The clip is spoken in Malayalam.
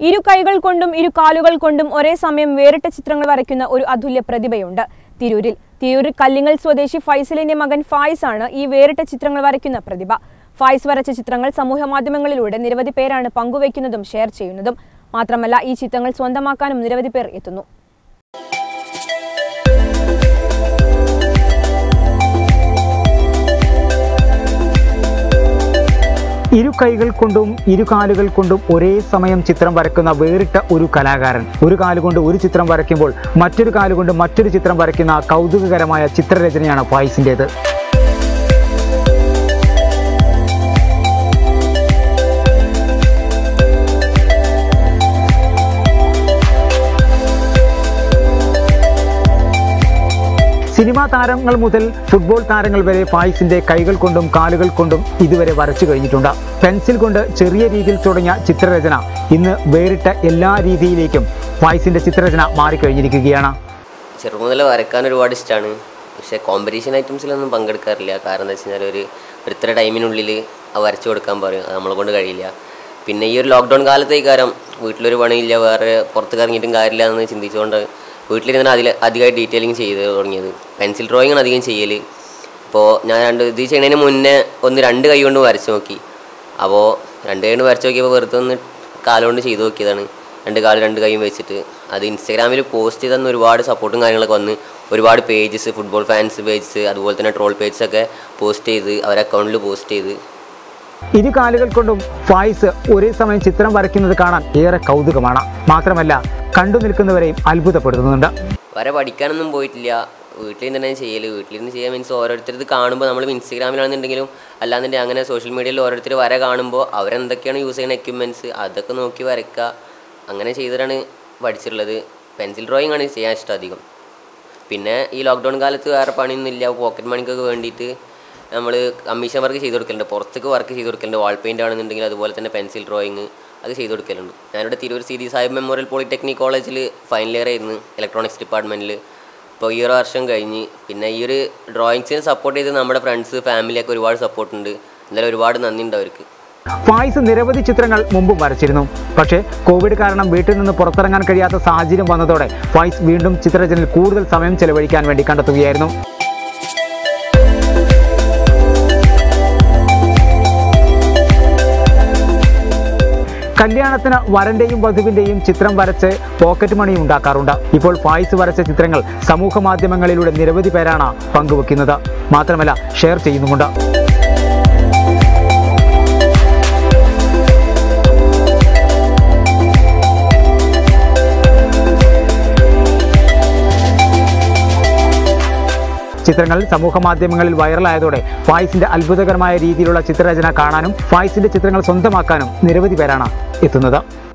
ഇരു കൈകൾ കൊണ്ടും ഇരു കാലുകൾ കൊണ്ടും ഒരേ സമയം വേറിട്ട ചിത്രങ്ങൾ വരയ്ക്കുന്ന ഒരു അതുല്യ പ്രതിഭയുണ്ട് തിരൂരിൽ തിരൂർ കല്ലിങ്ങൽ സ്വദേശി ഫൈസലിന്റെ മകൻ ഫായിസ് ആണ് ഈ വേറിട്ട ചിത്രങ്ങൾ വരയ്ക്കുന്ന പ്രതിഭ ഫായിസ് വരച്ച ചിത്രങ്ങൾ സമൂഹ മാധ്യമങ്ങളിലൂടെ നിരവധി പേരാണ് പങ്കുവയ്ക്കുന്നതും ഷെയർ ചെയ്യുന്നതും മാത്രമല്ല ഈ ചിത്രങ്ങൾ സ്വന്തമാക്കാനും നിരവധി പേർ എത്തുന്നു ഇരു കൈകൾ കൊണ്ടും ഇരു കാലുകൾ കൊണ്ടും ഒരേ സമയം ചിത്രം വരയ്ക്കുന്ന വേറിട്ട ഒരു കലാകാരൻ ഒരു കാലുകൊണ്ട് ഒരു ചിത്രം വരയ്ക്കുമ്പോൾ മറ്റൊരു കാലുകൊണ്ട് മറ്റൊരു ചിത്രം വരയ്ക്കുന്ന കൗതുകകരമായ ചിത്രരചനയാണ് ഫായിസിൻ്റേത് സിനിമാ താരങ്ങൾ മുതൽ ഫുട്ബോൾ താരങ്ങൾ വരെ ഫായിസിന്റെ കൈകൾ കൊണ്ടും കാലുകൾ കൊണ്ടും ഇതുവരെ വരച്ചു കഴിഞ്ഞിട്ടുണ്ട് പെൻസിൽ കൊണ്ട് ചെറിയ രീതിയിൽ തുടങ്ങിയ ചിത്രരചന ഇന്ന് വേറിട്ട എല്ലാ രീതിയിലേക്കും ഫായിസിന്റെ ചിത്രരചന മാറിക്കഴിഞ്ഞിരിക്കുകയാണ് ചെറുപ്പം മുതൽ വരക്കാൻ ഒരുപാട് ഇഷ്ടമാണ് പക്ഷേ കോമ്പറ്റീഷൻ ഐറ്റംസിലൊന്നും പങ്കെടുക്കാറില്ല കാരണം എന്താ വെച്ച് കഴിഞ്ഞാൽ ഒരു ഒരു ഇത്ര ടൈമിനുള്ളിൽ അത് വരച്ചു കൊടുക്കാൻ പറയും അത് നമ്മളെ കൊണ്ട് കഴിയില്ല പിന്നെ ഈ ഒരു ലോക്ക്ഡൗൺ കാലത്തേക്കാരം വീട്ടിലൊരു പണിയില്ല വേറെ പുറത്ത് ഇറങ്ങിയിട്ടും കാര്യമില്ല എന്ന് ചിന്തിച്ചുകൊണ്ട് വീട്ടിലിരുന്ന് അതിൽ അധികമായി ഡീറ്റെയിലിംഗ് ചെയ്ത് തുടങ്ങിയത് പെൻസിൽ ഡ്രോയിങ് ആണ് അധികം ചെയ്യൽ ഇപ്പോൾ ഞാൻ രണ്ട് ഇത് ചെയ്യുന്നതിന് മുന്നേ ഒന്ന് രണ്ട് കൈ കൊണ്ട് വരച്ച് നോക്കി അപ്പോൾ രണ്ട് കൈ കൊണ്ട് വരച്ച് നോക്കിയപ്പോൾ വെറുതെ ഒന്ന് കാലുകൊണ്ട് ചെയ്ത് നോക്കിയതാണ് രണ്ട് കാല് രണ്ട് കൈയും വെച്ചിട്ട് അത് ഇൻസ്റ്റാഗ്രാമിൽ പോസ്റ്റ് ചെയ്തെന്ന് ഒരുപാട് സപ്പോർട്ടും കാര്യങ്ങളൊക്കെ വന്ന് ഒരുപാട് പേജസ് ഫുട്ബോൾ ഫാൻസ് പേജസ് അതുപോലെ തന്നെ ട്രോൾ പേജസ് ഒക്കെ പോസ്റ്റ് ചെയ്ത് അവരെ അക്കൗണ്ടിൽ പോസ്റ്റ് ചെയ്ത് ഇരു കാലുകൾ കൊണ്ടും ഫായിസ് ഒരേ സമയം ചിത്രം വരയ്ക്കുന്നത് കാണാൻ ഏറെ കൗതുകമാണ് മാത്രമല്ല കണ്ടു നിൽക്കുന്നവരെയും അത്ഭുതപ്പെടുത്തുന്നുണ്ട് വരെ പഠിക്കാനൊന്നും പോയിട്ടില്ല വീട്ടിൽ തന്നെ ചെയ്യൽ വീട്ടിലിരുന്ന് ചെയ്യാൻ മീൻസ് ഓരോരുത്തർ ഇത് കാണുമ്പോൾ നമ്മൾ ഇൻസ്റ്റാഗ്രാമിലാണെന്നുണ്ടെങ്കിലും അല്ലാന്നുണ്ടെങ്കിൽ അങ്ങനെ സോഷ്യൽ മീഡിയയിൽ ഓരോരുത്തർ വര കാണുമ്പോൾ അവരെന്തൊക്കെയാണ് യൂസ് ചെയ്യുന്ന എക്യുപ്മെൻറ്റ്സ് അതൊക്കെ നോക്കി വരയ്ക്കുക അങ്ങനെ ചെയ്തിട്ടാണ് പഠിച്ചിട്ടുള്ളത് പെൻസിൽ ഡ്രോയിങ് ആണ് ചെയ്യാൻ ഇഷ്ടം അധികം പിന്നെ ഈ ലോക്ക്ഡൗൺ കാലത്ത് വേറെ പണിയൊന്നുമില്ല പോക്കറ്റ് മണിക്കൊക്കെ വേണ്ടിയിട്ട് നമ്മൾ കമ്മീഷൻ വർക്ക് ചെയ്ത് കൊടുക്കലുണ്ട് പുറത്തേക്ക് വർക്ക് ചെയ്ത് കൊടുക്കലുണ്ട് വാൾ പെയിൻ്റ് ആണെന്നുണ്ടെങ്കിൽ അതുപോലെ തന്നെ പെൻസിൽ ഡ്രോയിങ് അത് ചെയ്ത് കൊടുക്കലുണ്ട് ഞാനിവിടെ തിരൂർ സി സാഹിബ് മെമ്മോറിയൽ പോളിടെക്നിക് കോളേജിൽ ഫൈനൽ ഇയർ ആയിരുന്നു ഇലക്ട്രോണിക്സ് ഡിപ്പാർട്ട്മെൻറ്റിൽ ഇപ്പോൾ ഈ ഒരു വർഷം കഴിഞ്ഞ് പിന്നെ ഈ ഒരു ഡ്രോയിങ്സിനെ സപ്പോർട്ട് ചെയ്ത് നമ്മുടെ ഫ്രണ്ട്സ് ഫാമിലിയൊക്കെ ഒരുപാട് സപ്പോർട്ട് ഉണ്ട് എന്തായാലും ഒരുപാട് നന്ദിയുണ്ട് അവർക്ക് ഫായിസ് നിരവധി ചിത്രങ്ങൾ മുമ്പും വരച്ചിരുന്നു പക്ഷേ കോവിഡ് കാരണം വീട്ടിൽ നിന്ന് പുറത്തിറങ്ങാൻ കഴിയാത്ത സാഹചര്യം വന്നതോടെ ഫായിസ് വീണ്ടും ചിത്രരചനയിൽ കൂടുതൽ സമയം ചെലവഴിക്കാൻ വേണ്ടി കണ്ടെത്തുകയായിരുന്നു കല്യാണത്തിന് വരന്റെയും വധുവിന്റെയും ചിത്രം വരച്ച് പോക്കറ്റ് മണി ഉണ്ടാക്കാറുണ്ട് ഇപ്പോൾ ഫായിസ് വരച്ച ചിത്രങ്ങൾ സമൂഹ മാധ്യമങ്ങളിലൂടെ നിരവധി പേരാണ് പങ്കുവെക്കുന്നത് മാത്രമല്ല ഷെയർ ചെയ്യുന്നുമുണ്ട് ചിത്രങ്ങൾ സമൂഹ മാധ്യമങ്ങളിൽ വൈറലായതോടെ ഫായിസിന്റെ അത്ഭുതകരമായ രീതിയിലുള്ള ചിത്രരചന കാണാനും ഫായിസിന്റെ ചിത്രങ്ങൾ സ്വന്തമാക്കാനും നിരവധി പേരാണ് എത്തുന്നത്